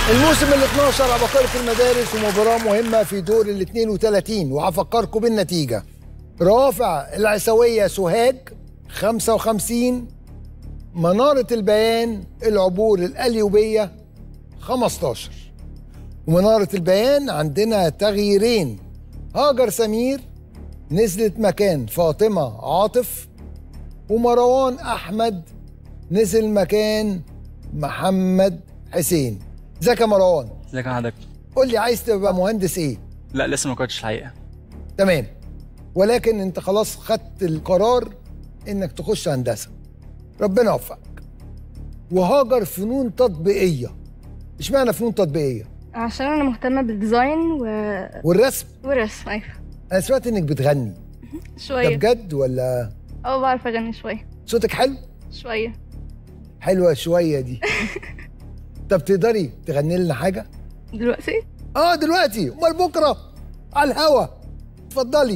الموسم ال 12 عباقرة المدارس ومباراة مهمة في دور ال 32 وهفكركم بالنتيجة رافع العسوية سوهاج 55 منارة البيان العبور الأليوبية 15 ومنارة البيان عندنا تغييرين هاجر سمير نزلت مكان فاطمة عاطف ومروان أحمد نزل مكان محمد حسين ازيك يا مروان ازيك يا حضرتك قول لي عايز تبقى مهندس ايه لا لسه ما كنتش الحقيقه تمام ولكن انت خلاص خدت القرار انك تخش هندسه ربنا يوفقك وهاجر فنون تطبيقيه اشمعنى فنون تطبيقيه عشان انا مهتمه بالديزاين و... والرسم والرسم ايوه انا سمعت انك بتغني ده شويه بجد ولا اه بعرف اغني شويه صوتك حلو شويه حلوه شويه دي طب تقدري تغني لنا حاجه دلوقتي اه دلوقتي امال بكره على الهوا اتفضلي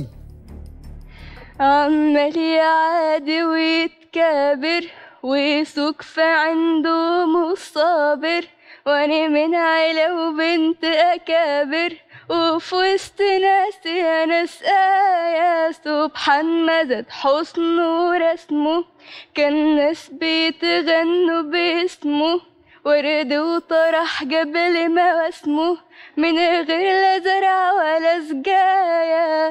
عمال يعادي ويتكابر ويسوق في عنده مش صابر وانا من عيلة وبنت اكابر وفي وسط ناس يا ناس آية سبحان مدد حسنه ورسمه كان ناس بيتغنوا باسمه ورد وطرح جبل مواسمه من غير لا زرع ولا سجايه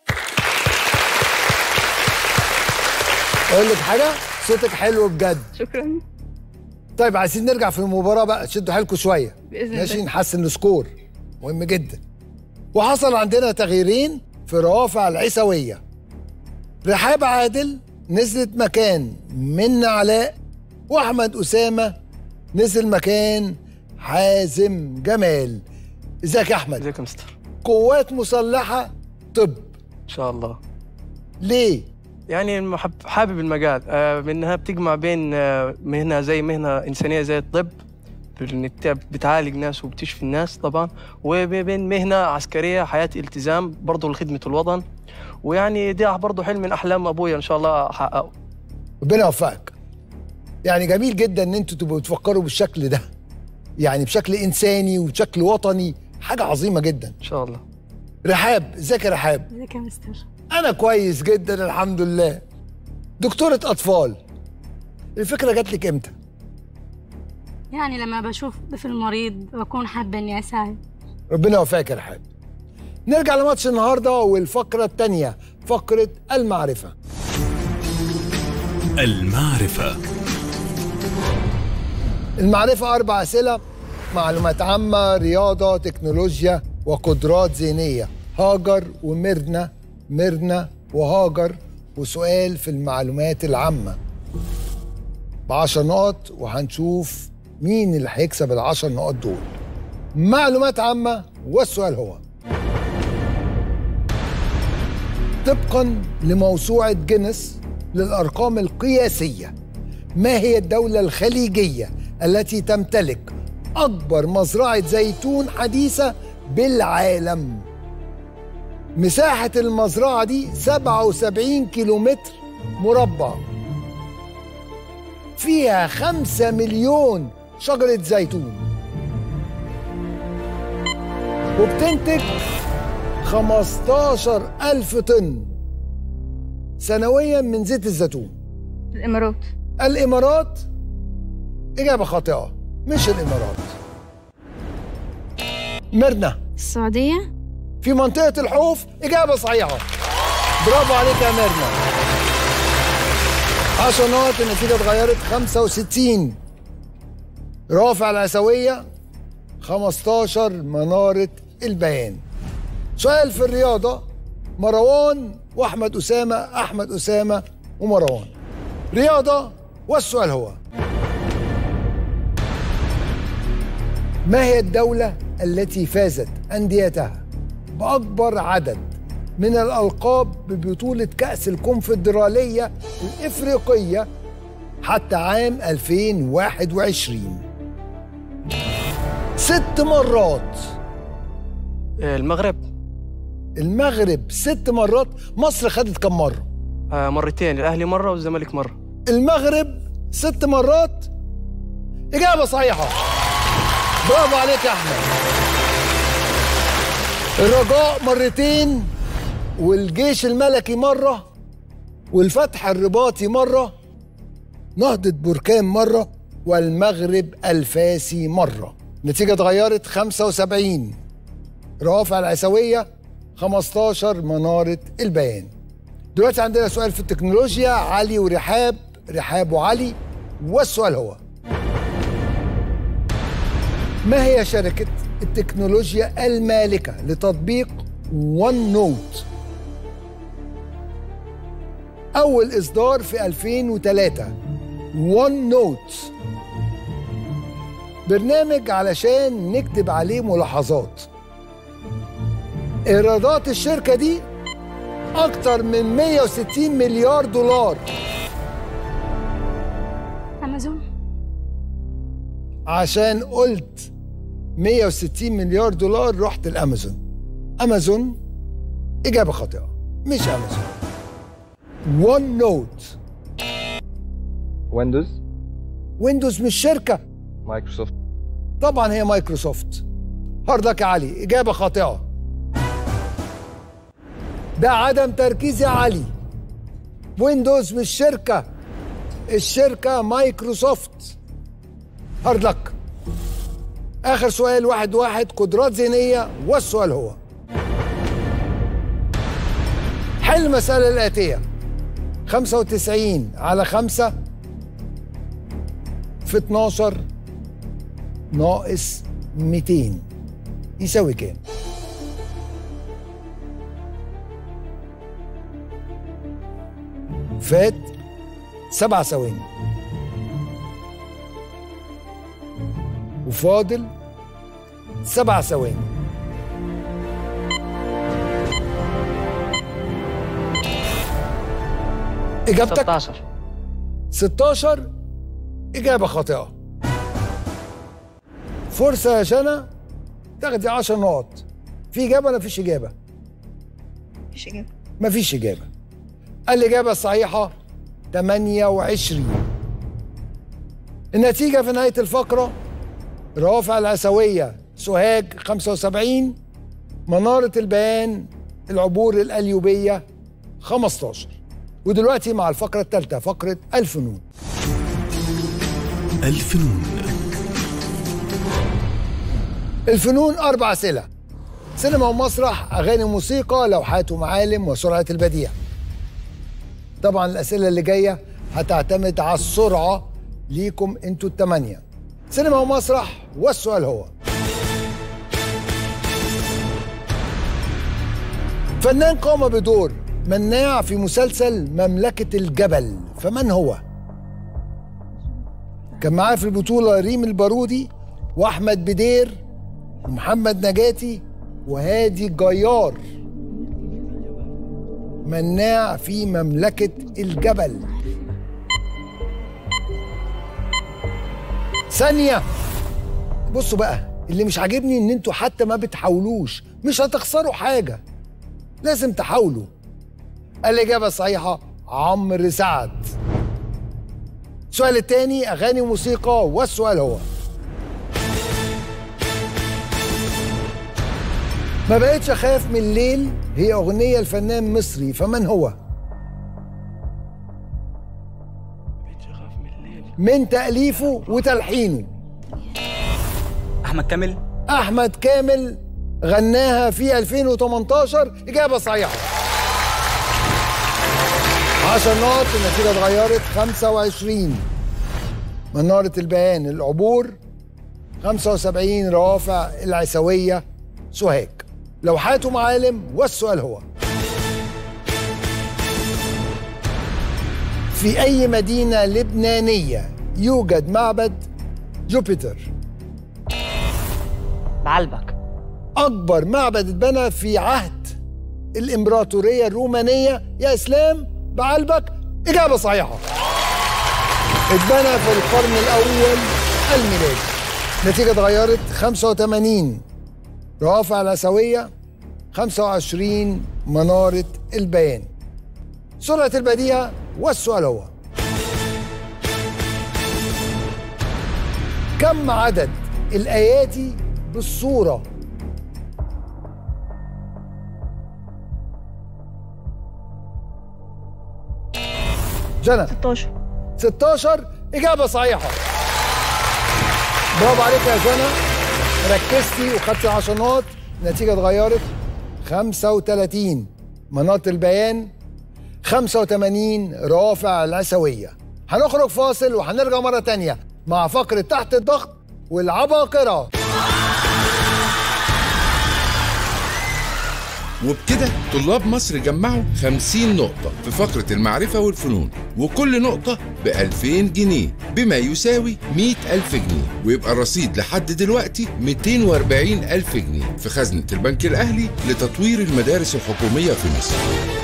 اقول لك حاجه صوتك حلو بجد شكرا طيب عايزين نرجع في المباراه بقى شدوا حيلكم شويه بإذن ماشي الله. نحسن السكور مهم جدا وحصل عندنا تغييرين في روافع العسويه رحاب عادل نزلت مكان منى علاء واحمد اسامه نزل مكان حازم جمال ازيك يا احمد ازيك يا مستر قوات مسلحه طب ان شاء الله ليه يعني محب حابب المجال آه منها بتجمع بين آه مهنه زي مهنه انسانيه زي الطب انك بتعالج ناس وبتشفي الناس طبعا وبين مهنه عسكريه حياه التزام برضه لخدمه الوطن ويعني ده برضه حلم من احلام ابويا ان شاء الله احققه ربنا يوفقك يعني جميل جدا ان انتوا تبقوا بتفكروا بالشكل ده يعني بشكل انساني وبشكل وطني حاجه عظيمه جدا ان شاء الله رحاب ازيك يا رحاب ازيك يا مستر انا كويس جدا الحمد لله دكتوره اطفال الفكره جات لك امتى يعني لما بشوف طفل مريض بكون حابة إني أساعد ربنا يوفقك يا رحاب نرجع لماتش النهارده والفقره الثانيه فقره المعرفه المعرفة المعرفة أربع أسئلة معلومات عامة رياضة تكنولوجيا وقدرات ذهنية هاجر وميرنا ميرنا وهاجر وسؤال في المعلومات العامة بعشر نقط وهنشوف مين اللي هيكسب العشر نقط دول معلومات عامة والسؤال هو طبقا لموسوعة جينيس للأرقام القياسية ما هي الدولة الخليجية التي تمتلك أكبر مزرعة زيتون حديثة بالعالم مساحة المزرعة دي 77 كيلومتر مربع فيها 5 مليون شجرة زيتون وبتنتج 15 ألف طن سنويا من زيت الزيتون الامارات الإمارات إجابة خاطئة مش الإمارات ميرنا السعودية في منطقة الحوف إجابة صحيحة برافو عليك يا ميرنا 10 نقط النتيجة اتغيرت 65 رافع العسوية 15 منارة البيان سؤال في الرياضة مروان وأحمد أسامة أحمد أسامة ومروان رياضة والسؤال هو ما هي الدولة التي فازت أنديتها بأكبر عدد من الألقاب ببطولة كأس الكونفدرالية الإفريقية حتى عام 2021 ست مرات آه المغرب المغرب ست مرات مصر خدت كم مرة آه مرتين الاهلي مره والزمالك مره المغرب ست مرات إجابة صحيحة برافو عليك يا احمد الرجاء مرتين والجيش الملكي مره والفتح الرباطي مره نهضة بركان مرة والمغرب الفاسي مرة النتيجة اتغيرت 75 روافع العسوية 15 منارة البيان دلوقتي عندنا سؤال في التكنولوجيا علي ورحاب رحاب وعلي والسؤال هو ما هي شركة التكنولوجيا المالكة لتطبيق ون نوت أول إصدار في 2003 ون نوت برنامج علشان نكتب عليه ملاحظات إيرادات الشركة دي أكتر من 160 مليار دولار امازون عشان قلت 160 مليار دولار رحت الأمازون أمازون إجابة خاطئة مش أمازون ون نوت ويندوز ويندوز مش شركة مايكروسوفت طبعا هي مايكروسوفت هارد لك يا علي إجابة خاطئة ده عدم تركيز يا علي ويندوز مش شركة الشركة مايكروسوفت هارد لك آخر سؤال واحد واحد قدرات ذهنية والسؤال هو حل المسألة الآتية 95 على 5 في 12 ناقص 200 يساوي كام؟ فات سبع ثواني وفاضل سبع ثواني إجابتك 16 16 إجابة خاطئة فرصة يا شنا تاخدي 10 نقط في إجابة ولا مفيش إجابة؟ مفيش إجابة مفيش إجابة الإجابة الصحيحة 28 النتيجة في نهاية الفقرة روافع العسوية سوهاج 75 منارة البيان العبور الأليوبية 15 ودلوقتي مع الفقرة الثالثة فقرة الفنون الفنون الفنون أربع أسئلة سينما ومسرح أغاني وموسيقى لوحات ومعالم وسرعة البديع طبعا الأسئلة اللي جاية هتعتمد على السرعة ليكم انتوا التمانية سينما ومسرح والسؤال هو فنان قام بدور مناع في مسلسل مملكة الجبل فمن هو؟ كان معاه في البطولة ريم البارودي وأحمد بدير ومحمد نجاتي وهادي جيار مناع في مملكة الجبل ثانية بصوا بقى اللي مش عاجبني ان انتوا حتى ما بتحاولوش مش هتخسروا حاجة لازم تحاولوا الإجابة الصحيحة عمرو سعد السؤال التاني أغاني وموسيقى والسؤال هو ما بقتش أخاف من الليل هي أغنية الفنان مصري فمن هو؟ من تأليفه وتلحينه احمد كامل أحمد كامل غناها في 2018 إجابة صحيحة 10 نقط النتيجة اتغيرت 25 منارة البيان العبور 75 روافع العسوية سوهاج لوحات ومعالم والسؤال هو في أي مدينة لبنانية يوجد معبد جوبيتر بعلبك أكبر معبد اتبنى في عهد الإمبراطورية الرومانية يا إسلام بعلبك إجابة صحيحة اتبنى في القرن الأول الميلادي النتيجة اتغيرت 85 روافع العسوية 25 منارة البيان سرعة البديهة والسؤال هو كم عدد الايادي بالصوره جنى 16 16 إجابة صحيحة برافو عليك يا جنى ركزتي وخدتي عشرات النتيجة اتغيرت 35 مناط البيان 85 رافع العسوية هنخرج فاصل وهنرجع مرة تانية مع فقرة تحت الضغط والعباقرة وبكده طلاب مصر جمعوا 50 نقطة في فقرة المعرفة والفنون وكل نقطة ب 2000 جنيه بما يساوي 100 ألف جنيه ويبقى الرصيد لحد دلوقتي 240 ألف جنيه في خزنة البنك الأهلي لتطوير المدارس الحكومية في مصر